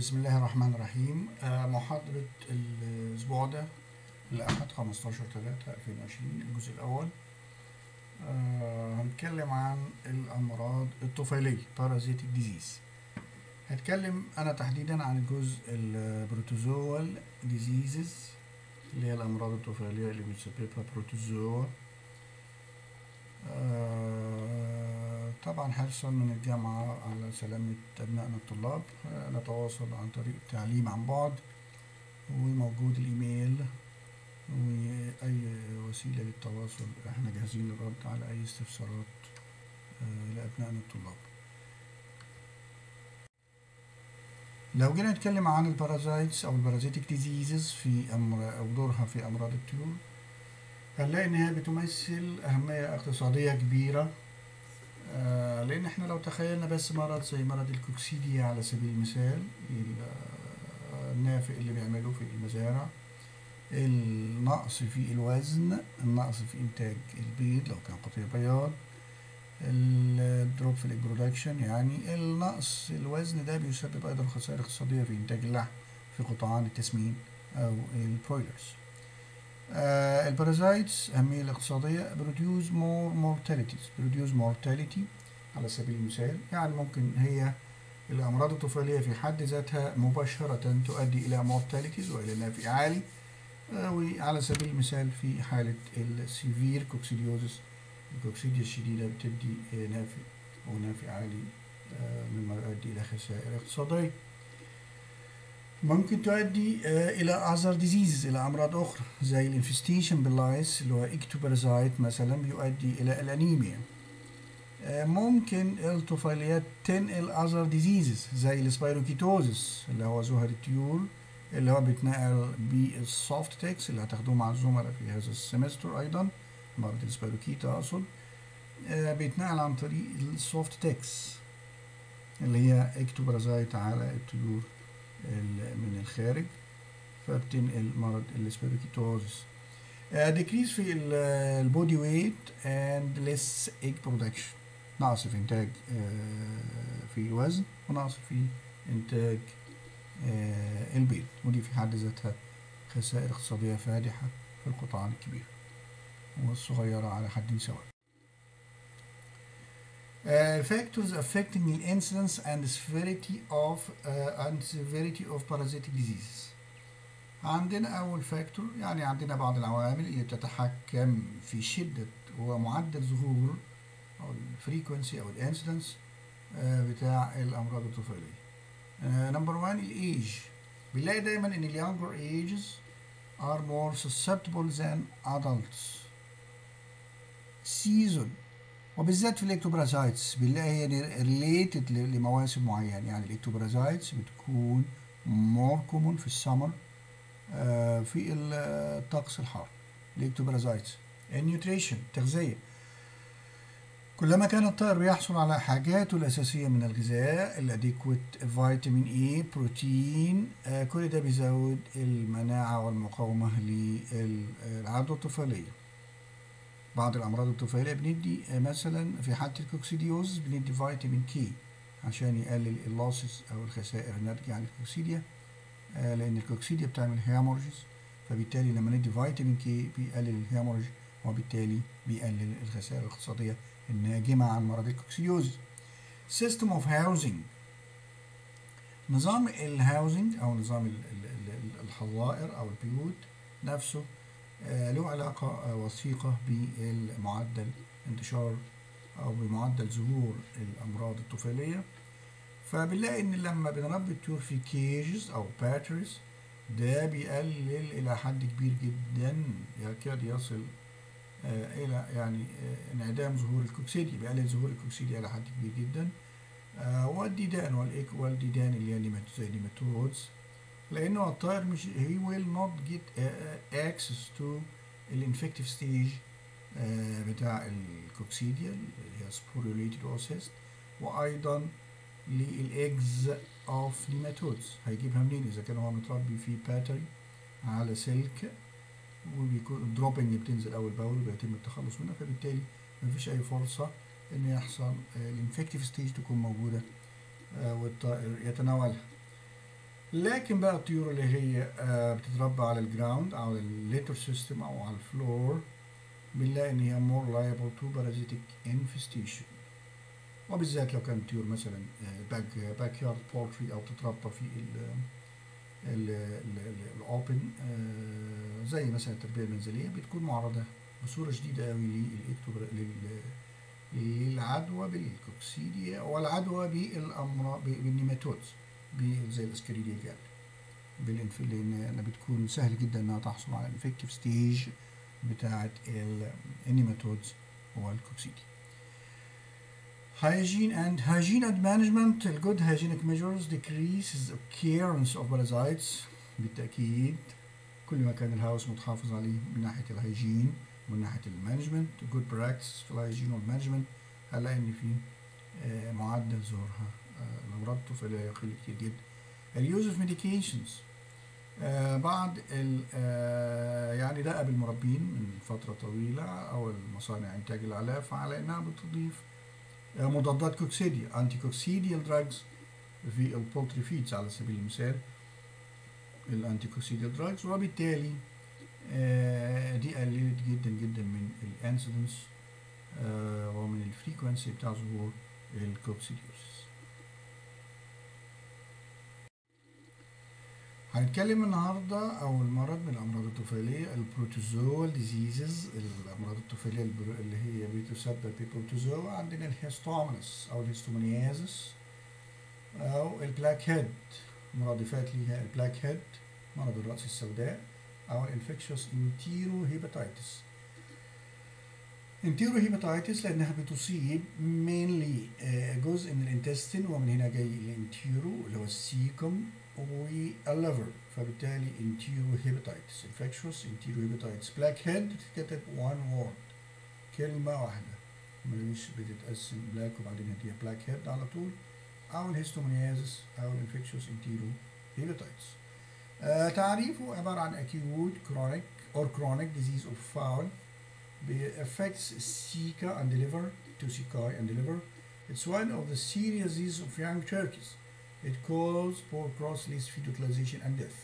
بسم الله الرحمن الرحيم آه، محاضرة الأسبوع ده الأحد 15 3 2020 الجزء الأول آه، هنتكلم عن الأمراض الطفيلية Parasitic Disease هتكلم أنا تحديدا عن الجزء البروتوزوال Diseases اللي هي الأمراض الطفيلية اللي بتسببها بروتوزوا آه، طبعا حرصا من الجامعة على سلامة أبنائنا الطلاب آه، نتواصل عن طريق التعليم عن بعد وموجود الإيميل وأي وسيلة للتواصل احنا جاهزين للرد على أي استفسارات آه، لأبنائنا الطلاب لو جينا نتكلم عن البارازايتس أو البارازيتك ديزيزز في أمر أو دورها في أمراض الطيور هنلاقي إن هي بتمثل أهمية اقتصادية كبيرة آه، لأن إحنا لو تخيلنا بس مرض زي مرض الكوكسيديا على سبيل المثال ال- آه، النافق اللي بيعملوه في المزارع النقص في الوزن النقص في إنتاج البيض لو كان قطيع بياض الدروب في البرودكشن يعني النقص الوزن ده بيسبب أيضا خسائر اقتصادية في إنتاج اللحم في قطعان التسمين أو البرويلرز آه البارازايتس أهمية الاقتصادية produce more mortalities produce mortality على سبيل المثال يعني ممكن هي الأمراض الطفيلية في حد ذاتها مباشرة تؤدي إلى mortalities وإلى نافع عالي آه وعلى سبيل المثال في حالة السيفير كوكسيديوزس الكوكسيديا الشديدة بتدي آه، نافع ونافع عالي آه، مما يؤدي إلى خسائر اقتصادية ممكن تؤدي آه، إلى أعذار ديزيز إلى أمراض أخرى زي الانفستيشن باللايس اللي هو إكتوبارازايت مثلا بيؤدي إلى الأنيميا آه، ممكن الطفيليات تنقل أذر ديزيزز زي السبايروكيتوزس اللي هو زهر الطيور اللي هو بيتنقل بالسوفت تكس اللي هتاخدوه مع الزملاء في هذا السمستر أيضا مرض السبايروكيتا أقصد آه، بيتنقل عن طريق السوفت تكس اللي هي اكتوبارازايت على الطيور ال- من الخارج فبتنقل مرض السبيروكيتوزس decrease في البودي ويت and less egg production نقص في انتاج آه، في الوزن ونقص في انتاج آه، البيض ودي في حد ذاتها خسائر اقتصادية فادحة في القطعان الكبيرة والصغيرة على حد سواء Uh, factors affecting the incidence and severity of uh, and severity of parasitic diseases. عندنا أول فاكتور يعني عندنا بعض العوامل اللي بتتحكم في شدة ومعدل ظهور أو الفريكونسي أو الانسيدنس بتاع الأمراض الطفيلية. نمبر 1 الإيج بنلاقي دايما إن ال younger ages are more susceptible than adults. season وبالذات في الاكتوبرازايتس بنلاقي هي ريليتد لمواسم معينه يعني الاكتوبرازايتس بتكون مور كومون في السمر في الطقس الحار الاكتوبرازايتس النيوتريشن تغذيه كلما كان الطائر بيحصل على حاجاته الأساسية من الغذاء الأديكويت فيتامين إي بروتين آه، كل ده بيزود المناعة والمقاومة للعدوى الطفيلية بعض الأمراض الطفيلية بندي آه، مثلا في حالة الكوكسيديوز بندي فيتامين كي عشان يقلل اللوسز أو الخسائر الناتجة عن الكوكسيديا آه، لأن الكوكسيديا بتعمل هيمورجز فبالتالي لما ندي فيتامين كي بيقلل الهيمورج وبالتالي بيقلل الخسائر الاقتصادية الناجمة عن مرض الكوكسيديوز System of housing نظام الهاوزنج أو نظام ال- ال- ال- الحظائر أو البيوت نفسه آه، له علاقة آه، وثيقة بمعدل انتشار أو بمعدل ظهور الأمراض الطفيلية فبنلاقي إن لما بنربي الطيور في كيجز أو باتريز ده بيقلل إلى حد كبير جدا يكاد يصل آه، إلى يعني آه، انعدام ظهور الكوكسيديا بيقلل ظهور الكوكسيديا إلى حد كبير جدا آه، والديدان والإيك والديدان اللي هي نيمات- زي نيماتودز لأنه الطائر مش he will not get uh, uh, access to الانفكتيف ستيج بتاع الكوكسيديا اللي هي سبوريوليتد اوسيست وأيضا للإجز اوف نيماتودز هيجيبها منين إذا كان هو متربي في باتري على سلك وبيكون الدروبنج بتنزل أول بأول وبيتم التخلص منها فبالتالي مفيش أي فرصة إن يحصل الانفكتيف ستيج تكون موجودة آه، والطائر يتناولها لكن بقى الطيور اللي هي آه، بتتربى على الجراوند او الليتر سيستم او على الفلور بنلاقي ان هي more liable to parasitic infestation وبالذات لو كانت طيور مثلا باك باك يارد بولتري او تتربى في ال الاوبن زي مثلا التربيه المنزليه بتكون معرضه بصوره شديده قوي للاكتوبر للعدوى بالكوكسيديا والعدوى بالامراض بالنيماتودز زي الاسكريديا جال بالانفل لان بتكون سهل جدا انها تحصل على الانفكتيف ستيج بتاعه النيماتودز والكوكسيديا Hygiene and hygiene and management the good hygienic measures decreases occurrence of parasites بالتأكيد كل ما كان الهاوس متحافظ عليه من ناحية الهيجين ومن ناحية المانجمنت good practice في الهيجين والمانجمنت هنلاقي إن في آه، معدل ظهورها آه، الأمراض الطفيلية يقل كتير جدا اليوز اوف ميديكيشنز بعض ال آه، يعني ده قبل المربين من فترة طويلة أو المصانع إنتاج العلاف على إنها بتضيف آه، مضادات كوكسيديا انتي كوكسيديال دراجز في البولتري فيدز على سبيل المثال الانتي كوكسيديال دراجز وبالتالي آه، دي قللت جدا جدا من الانسيدنس ومن الفريكونسي بتاع ظهور الكوكسيديوسيس هنتكلم النهارده اول مرض من الامراض الطفيليه البروتوزوال ديزيزز الامراض الطفيليه البر- اللي هي بتسبب ببروتوزوا عندنا الهيستومنس او الهيستومنيازس او البلاك هيد مرادفات ليها البلاك هيد مرض الراس السوداء او الانفكشوس انتيرو هيباتيتس انتيرو هيباتيتس لانها بتصيب مينلي جزء من الانتستين ومن هنا جاي الانتيرو اللي هو السيكم والليفر فبالتالي انتيرو هيباتيتس انفكشوس انتيرو هيباتيتس بلاك هيد بتتكتب وان وورد كلمة واحدة مش بتتقسم بلاك وبعدين هديها بلاك هيد على طول أو الهيستومونيازس أو الانفكشوس انتيرو هيباتيتس آه تعريفه عبارة عن acute chronic or chronic disease of fowl be- affects Zika and the liver, Tusikai and the liver. It's one of the serious diseases of young turkeys. It causes poor cross-release feed utilization and death.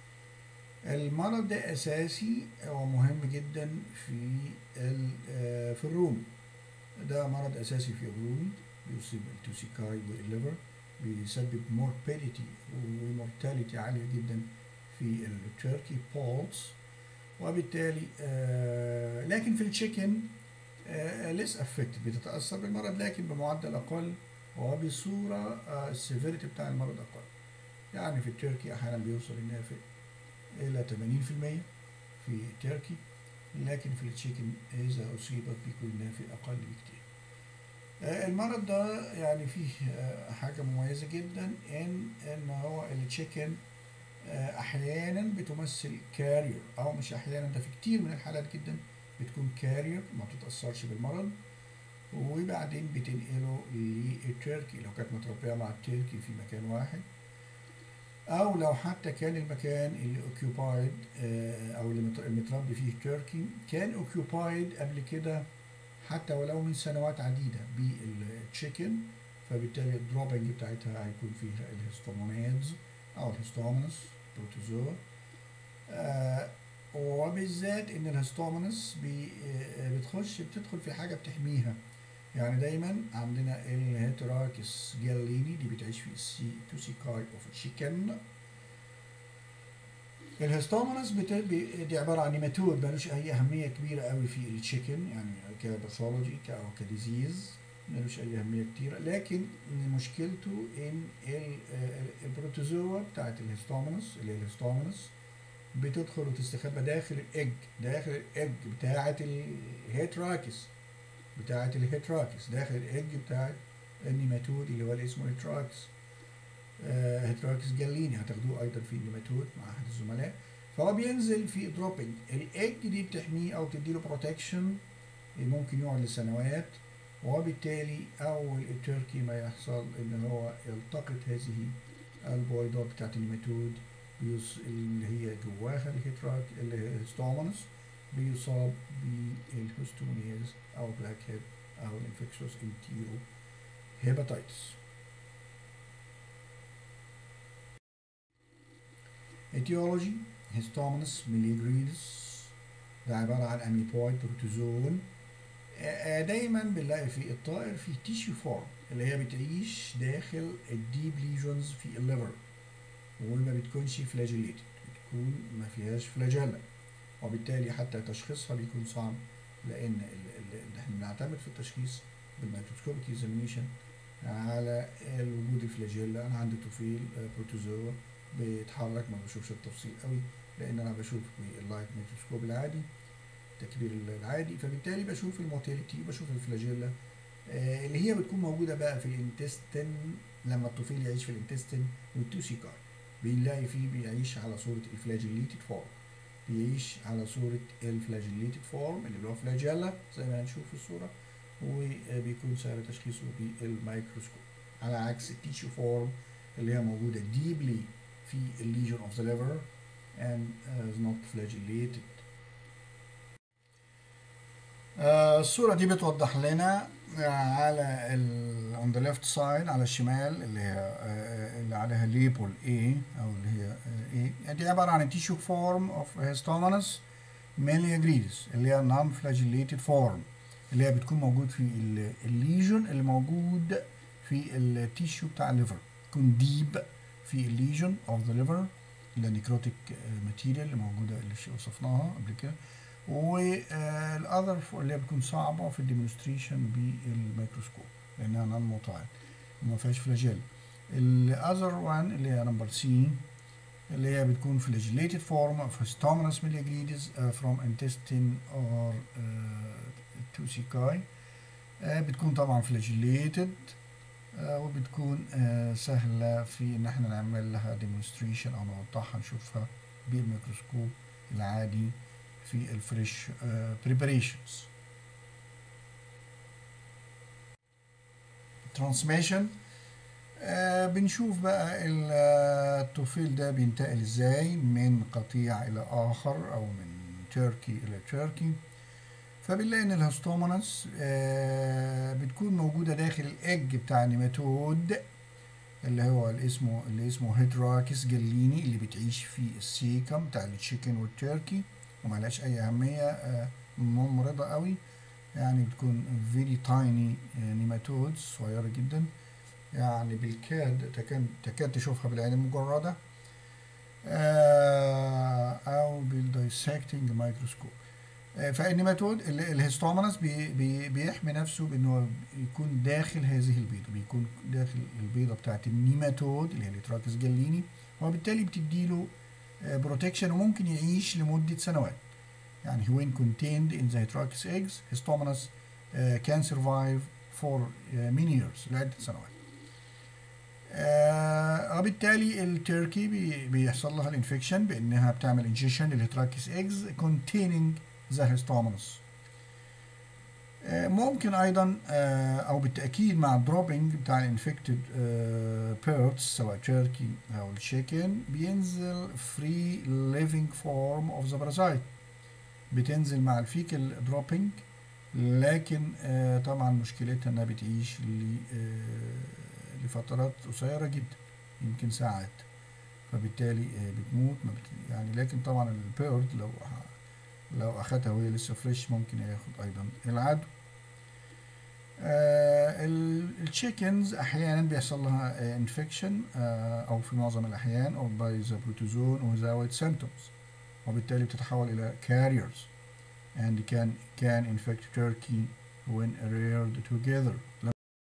المرض ده أساسي ومهم جدا في ال- آه، في الروم ده مرض أساسي في الروم بيصيب التوسيكاي والليفر بيسبب موربيديتي ومورتاليتي عالية جدا في التركي بولز وبالتالي آه لكن في التشيكن آه ليس افكتد بتتاثر بالمرض لكن بمعدل اقل وبصوره آه السيفيريتي بتاع المرض اقل يعني في التركي احيانا بيوصل النافق الى 80% في التركي لكن في التشيكن اذا اصيبت بيكون النافق اقل بكتير آه المرض ده يعني فيه آه حاجه مميزه جدا ان ان هو التشيكن آه، احيانا بتمثل كارير او مش احيانا ده في كتير من الحالات جدا بتكون كارير ما بتتاثرش بالمرض وبعدين بتنقله للتركي لو كانت متربيه مع التركي في مكان واحد او لو حتى كان المكان اللي اوكيوبايد او اللي مت- المتربي فيه تركي كان اوكيوبايد قبل كده حتى ولو من سنوات عديده بالتشيكن فبالتالي الدروبنج بتاعتها هيكون فيها الهيستومونيدز او الهيستومونس بروتوزوا آه وبالذات ان الهيستومونس بي آه، بتخش بتدخل في حاجه بتحميها يعني دايما عندنا الهيتراكس جاليني دي بتعيش في السي توسيكاي اوف تشيكن الهيستومونس بت... بي- دي عباره عن نيماتود ملوش اي اهميه كبيره قوي في التشيكن يعني كباثولوجي ك- او كديزيز ملوش اي اهميه كتيره لكن مشكلته ان ال- آه، البروتوزوا بتاعت الهيستومونس اللي هي الهيستومونس بتدخل وتستخبى داخل الايج داخل الايج بتاعت الهيتراكس بتاعت الهيتراكس داخل الايج بتاعت النيماتود اللي هو اللي اسمه هيتراكس آه، هيتراكس جاليني هتاخدوه ايضا في النيماتود مع احد الزملاء فهو بينزل في دروبنج الايج دي بتحميه او تديله بروتكشن ممكن يقعد لسنوات وبالتالي اول التركي ما يحصل ان هو يلتقط هذه البويضات بتاعت النيماتود بيص... اللي هي جواها الهيتراك اللي هي الهيستومونس بيصاب بالهستونيز او بلاك هيد او الانفكشوس انتيرو هيباتيتس etiology histomonas ميليجريدس ده عبارة عن اميبويد بروتوزون آه، دايما بنلاقي في الطائر في تيشو فورم اللي هي بتعيش داخل الديب ليجونز في الليفر وما بتكونش فلاجيليتد بتكون ما فيهاش فلاجيلا وبالتالي حتى تشخيصها بيكون صعب لان ال- ال- احنا بنعتمد في التشخيص بالميكروسكوبيك اكزامينيشن على وجود الفلاجيلا انا عندي طفيل آه، بروتوزوا بيتحرك ما بشوفش التفصيل قوي لان انا بشوف باللايت ميكروسكوب العادي التكبير العادي فبالتالي بشوف الموتيليتي بشوف الفلاجيلا آه، اللي هي بتكون موجوده بقى في الانتستين لما الطفيل يعيش في الانتستين والتوسيكاي بنلاقي فيه بيعيش على صوره الفلاجيليتد فورم بيعيش على صوره الفلاجيليتد فورم اللي هو فلاجيلا زي ما هنشوف في الصوره وبيكون سهل تشخيصه بالميكروسكوب على عكس التيشو فورم اللي هي موجوده deeply في الليجن اوف ذا liver and uh, is not flagellated آه، الصورة دي بتوضح لنا آه، على ال on the left side على الشمال اللي هي آه، اللي عليها ليبل A أو اللي هي آه، A دي عبارة عن tissue form of histomonas meliagridis اللي هي non flagellated form اللي هي بتكون موجود في ال- الليجن اللي موجود في التيشو بتاع الليفر يكون ديب في الليجن اوف ذا ليفر اللي نيكروتيك ماتيريال اللي موجوده اللي ش- وصفناها قبل كده والاذر اللي هي بتكون صعبه في الديمونستريشن بالميكروسكوب لانها نون موتايل وما فيهاش فلاجيل الاذر وان اللي هي نمبر سي اللي هي بتكون flagellated form of Histomonas meleagrides uh, from intestine or uh, tusicae uh, بتكون طبعا flagellated uh, وبتكون uh, سهلة في ان احنا نعمل لها demonstration او نوضحها نشوفها بالميكروسكوب العادي في الفريش uh, preparations transmission آه بنشوف بقى ال- آه، الطفيل ده بينتقل ازاي من قطيع الى اخر او من تركي الى تركي فبنلاقي ان الهستومونس آه بتكون موجوده داخل الاج بتاع النيماتود اللي هو اللي اسمه اللي اسمه هيدراكس جليني اللي بتعيش في السيكم بتاع التشيكن والتركي وملهاش اي اهميه آه ممرضه قوي يعني بتكون فيري تايني نيماتودز صغيره جدا يعني بالكاد تكاد, تكاد تشوفها بالعين المجردة آه، أو بالدايسكتنج مايكروسكوب فالنيماتود ال- الهيستومونس بي بي بيحمي نفسه بأنه يكون داخل هذه البيضة بيكون داخل البيضة بتاعت النيماتود اللي هي الاتراكس جاليني وبالتالي بتديله بروتكشن وممكن يعيش لمدة سنوات يعني when contained in the Heterarchus eggs Histomonas uh, can survive for uh, many years لعدة سنوات آه وبالتالي التركي بي بيحصل لها الانفكشن بانها بتعمل انجيشن للهتراكيس ايجز containing the histomonas آه ممكن ايضا آه او بالتاكيد مع الدروبينج بتاع الانفكتد بيرتس سواء تركي او الشيكن بينزل فري ليفينج فورم اوف ذا بارازايت بتنزل مع الفيكال دروبينج لكن آه طبعا مشكلتها انها بتعيش ل آه لفترات قصيرة جدا يمكن ساعات فبالتالي آه بتموت ما بت... يعني لكن طبعا البيرد لو لو اخدها وهي لسه فريش ممكن ياخد ايضا العدو آه التشيكنز احيانا بيحصل لها انفكشن آه او في معظم الاحيان او باي ذا بروتوزون وزاويد سيمتومز وبالتالي بتتحول الى carriers and can can infect turkey when reared together